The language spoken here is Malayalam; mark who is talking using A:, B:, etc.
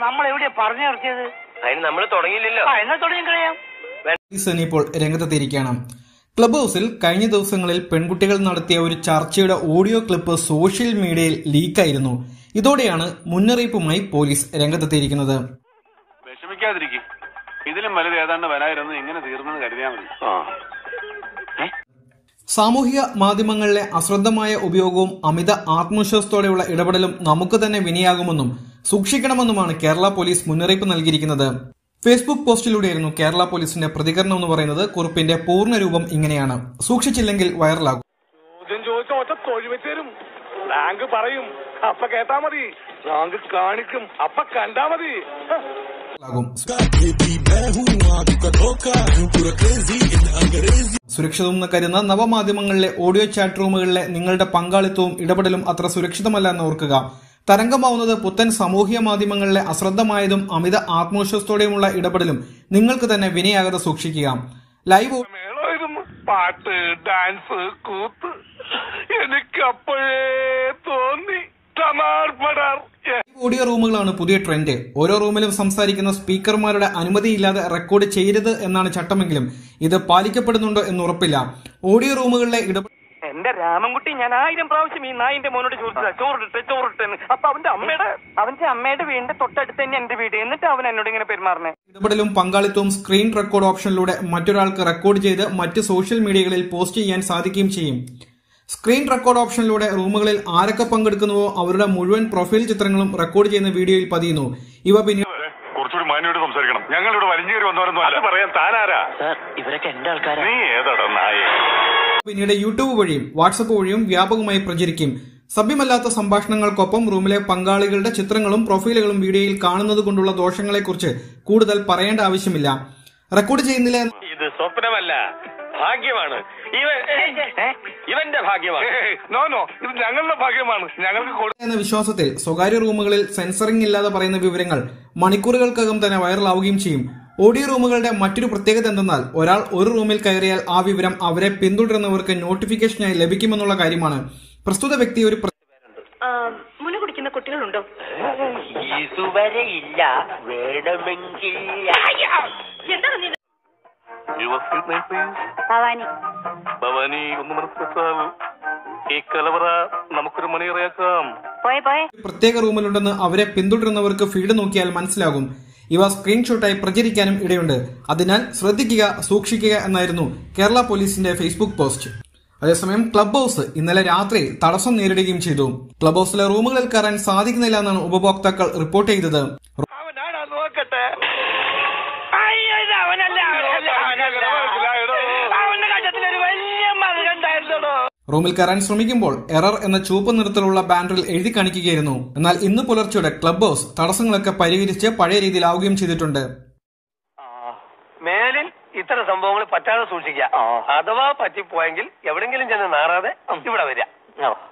A: നമ്മൾ എവിടെയാ പറഞ്ഞു നിർത്തിയത്
B: അതിന് നമ്മൾ തുടങ്ങിയില്ലല്ലോ
A: ആ എന്നാ തുടങ്ങി കഴിയാം
C: പോലീസ് ഇപ്പോൾ രംഗത്തെത്തിയിരിക്കുകയാണ് ക്ലബ് ഹൗസിൽ കഴിഞ്ഞ ദിവസങ്ങളിൽ പെൺകുട്ടികൾ നടത്തിയ ഒരു ചർച്ചയുടെ ഓഡിയോ ക്ലിപ്പ് സോഷ്യൽ മീഡിയയിൽ ലീക്കായിരുന്നു ഇതോടെയാണ് മുന്നറിയിപ്പുമായി പോലീസ് രംഗത്തെത്തിയിരിക്കുന്നത്
D: വിഷമിക്കാതിരിക്കും ഇതിലും വലുത് ഏതാണ്ട് വരായിരുന്നു ഇങ്ങനെ തീർന്നെന്ന് കരുതിയാൽ മതി
C: സാമൂഹിക മാധ്യമങ്ങളിലെ അശ്രദ്ധമായ ഉപയോഗവും അമിത ആത്മവിശ്വാസത്തോടെയുള്ള ഇടപെടലും നമുക്ക് തന്നെ വിനയാകുമെന്നും സൂക്ഷിക്കണമെന്നുമാണ് കേരള പോലീസ് മുന്നറിയിപ്പ് നൽകിയിരിക്കുന്നത് ഫേസ്ബുക്ക് പോസ്റ്റിലൂടെയായിരുന്നു കേരള പോലീസിന്റെ പ്രതികരണം എന്ന് പറയുന്നത് കുറിപ്പിന്റെ പൂർണ്ണ രൂപം ഇങ്ങനെയാണ് സൂക്ഷിച്ചില്ലെങ്കിൽ വൈറലാകും
E: ചോദ്യം ചോദിച്ച ഒറ്റ തൊഴിൽ വെച്ച് തരും റാങ്ക് പറയും അപ്പ കേട്ടാ മതി റാങ്ക് കാണിക്കും അപ്പ കണ്ടാ മതി ഹ.
C: ആകും സുരക്ഷിതമെന്ന് കരുതുന്ന നവമാധ്യമങ്ങളിലെ ഓഡിയോ ചാറ്റ് റൂമുകളിലെ നിങ്ങളുടെ പങ്കാളിത്തവും ഇടപെടലും അത്ര സുരക്ഷിതമല്ല എന്ന് ഓർക്കുക തരംഗമാവുന്നത് പുത്തൻ സാമൂഹിക മാധ്യമങ്ങളിലെ അശ്രദ്ധമായതും അമിത ആത്മവിശ്വാസത്തോടെയുമുള്ള ഇടപെടലും നിങ്ങൾക്ക് തന്നെ വിനയാകാതെ സൂക്ഷിക്കുക ലൈവ്
E: മേളമായിരുന്നു പാട്ട് ഡാൻസ് കൂത്ത് എനിക്ക് അപ്പോഴേ തോന്നി ടമാർ പടാർ ഏ.
C: ഓഡിയോ റൂമുകളാണ് പുതിയ ട്രെൻഡ് ഓരോ റൂമിലും സംസാരിക്കുന്ന സ്പീക്കർമാരുടെ അനുമതിയില്ലാതെ റെക്കോർഡ് ചെയ്യരുത് എന്നാണ് ചട്ടമെങ്കിലും ഇത് പാലിക്കപ്പെടുന്നുണ്ടോ എന്ന് ഉറപ്പില്ല ഓഡിയോ റൂമുകളിലെ ഇടപെടൽ
A: എന്റെ രാമൻകുട്ടി ഞാൻ ആയിരം പ്രാവശ്യം ഈ നായിന്റെ മോനോട് ചോദിച്ചതാ ചോറിട്ടെ ചോറിട്ടെന്ന് അപ്പൊ അവന്റെ അമ്മയുടെ അവന്റെ അമ്മയുടെ വീടിന്റെ തൊട്ടടുത്ത് തന്നെ എന്റെ വീട് എന്നിട്ട് അവൻ എന്നോട് ഇങ്ങനെ പെരുമാറണേ
C: ഇടപെടലും പങ്കാളിത്തവും സ്ക്രീൻ റെക്കോർഡ് ഓപ്ഷനിലൂടെ മറ്റൊരാൾക്ക് റെക്കോർഡ് ചെയ്ത് മറ്റ് സോഷ്യൽ മീഡിയകളിൽ പോസ്റ്റ് ചെയ്യാൻ സാധിക്കുകയും ചെയ്യും സ്ക്രീൻ റെക്കോർഡ് ഓപ്ഷനിലൂടെ റൂമുകളിൽ ആരൊക്കെ പങ്കെടുക്കുന്നുവോ അവരുടെ മുഴുവൻ പ്രൊഫൈൽ ചിത്രങ്ങളും റെക്കോർഡ് ചെയ്യുന്ന വീഡിയോയിൽ പതിയുന്നു ഇവ പിന്നീട്
D: കുറച്ചുകൂടി മാന്യോട് സംസാരിക്കണം ഞങ്ങളിവിടെ വലിഞ്ഞേറി വന്നവരൊന്നും അല്ല പറയാൻ താനാരാ
B: സാർ ഇവരൊക്കെ എന്റെ ആൾക്കാരാ
D: നീ ഏതാടാ നായേ
C: പിന്നീട് യൂട്യൂബ് വഴിയും വാട്സപ്പ് വഴിയും വ്യാപകമായി പ്രചരിക്കും സഭ്യമല്ലാത്ത സംഭാഷണങ്ങൾക്കൊപ്പം റൂമിലെ പങ്കാളികളുടെ ചിത്രങ്ങളും പ്രൊഫൈലുകളും വീഡിയോയിൽ കാണുന്നത് കൊണ്ടുള്ള ദോഷങ്ങളെക്കുറിച്ച് കൂടുതൽ പറയേണ്ട ആവശ്യമില്ല റെക്കോർഡ് ചെയ്യുന്നില്ല
B: ഇത് സ്വപ്നമല്ല ഭാഗ്യമാണ് ഇവൻ ഇവന്റെ ഭാഗ്യമാണ്
E: ഏയ്, നോ നോ ഇത് ഞങ്ങളുടെ ഭാഗ്യമാണ് ഞങ്ങൾക്ക് കൊടു-
C: എന്ന വിശ്വാസത്തിൽ സ്വകാര്യ റൂമുകളിൽ സെൻസറിംഗ് ഇല്ലാതെ പറയുന്ന വിവരങ്ങൾ മണിക്കൂറുകൾക്കകം തന്നെ വൈറലാവുകയും ചെയ്യും ഓഡിയോ റൂമുകളുടെ മറ്റൊരു പ്രത്യേകത എന്തെന്നാൽ ഒരാൾ ഒരു റൂമിൽ കയറിയാൽ ആ വിവരം അവരെ പിന്തുടരുന്നവർക്ക് നോട്ടിഫിക്കേഷനായി ലഭിക്കുമെന്നുള്ള കാര്യമാണ് പ്രസ്തുത വ്യക്തി ഒരു പ്ര-
F: മുല കുടിക്കുന്ന കുട്ടികളുണ്ടോ
B: ഇതുവരെ ഇല്ല വേണമെങ്കിൽ
F: എന്താണ് നീ
D: Your sweet name, please.
F: Bhavani
D: Bhavani ഒന്ന് മനസ്സിലാക്കാം ഈ കലവറ നമുക്കൊരു മണിയറിയാക്കാം
F: പോയെ പോയെ
C: പ്രത്യേക റൂമിലുണ്ടെന്ന് അവരെ പിന്തുടരുന്നവർക്ക് ഫീഡ് നോക്കിയാൽ മനസ്സിലാകും ഇവ സ്ക്രീൻഷോട്ടായി പ്രചരിക്കാനും ഇടയുണ്ട് അതിനാൽ ശ്രദ്ധിക്കുക സൂക്ഷിക്കുക എന്നായിരുന്നു കേരള പോലീസിന്റെ ഫേസ്ബുക്ക് പോസ്റ്റ് അതേസമയം ക്ലബ് ഹൌസ് ഇന്നലെ രാത്രി തടസ്സം നേരിടുകയും ചെയ്തു ക്ലബ് ഹൌസിലെ റൂമുകളിൽ കയറാൻ സാധിക്കുന്നില്ല എന്നാണ് ഉപഭോക്താക്കൾ റിപ്പോർട്ട് ചെയ്തത്
E: അവനാടാ നോക്കട്ടെ
A: അയ്യോ ഇത് അവനല്ല അവനല്ല അവനല്ല അവന്റെ കണ്ടത്തിലൊരു വലിയ മറുകണ്ടായിരുന്നോ
C: റൂമിൽ കയറാൻ ശ്രമിക്കുമ്പോൾ എറർ എന്ന ചുവപ്പ് നിറത്തിലുള്ള ബാനറിൽ എഴുതി കാണിക്കുകയായിരുന്നു എന്നാൽ ഇന്ന് പുലർച്ചെയുടെ ക്ലബ് ഹൌസ് തടസ്സങ്ങളൊക്കെ പരിഹരിച്ച് പഴയ രീതിയിലാവുകയും ചെയ്തിട്ടുണ്ട്
B: മേലിൽ ഇത്തരം സംഭവങ്ങൾ പറ്റാതെ സൂക്ഷിക്കുക അഥവാ പറ്റിപ്പോയെങ്കിൽ എവിടെങ്കിലും ചെന്ന് നാറാതെ ഇവിടെ വരിക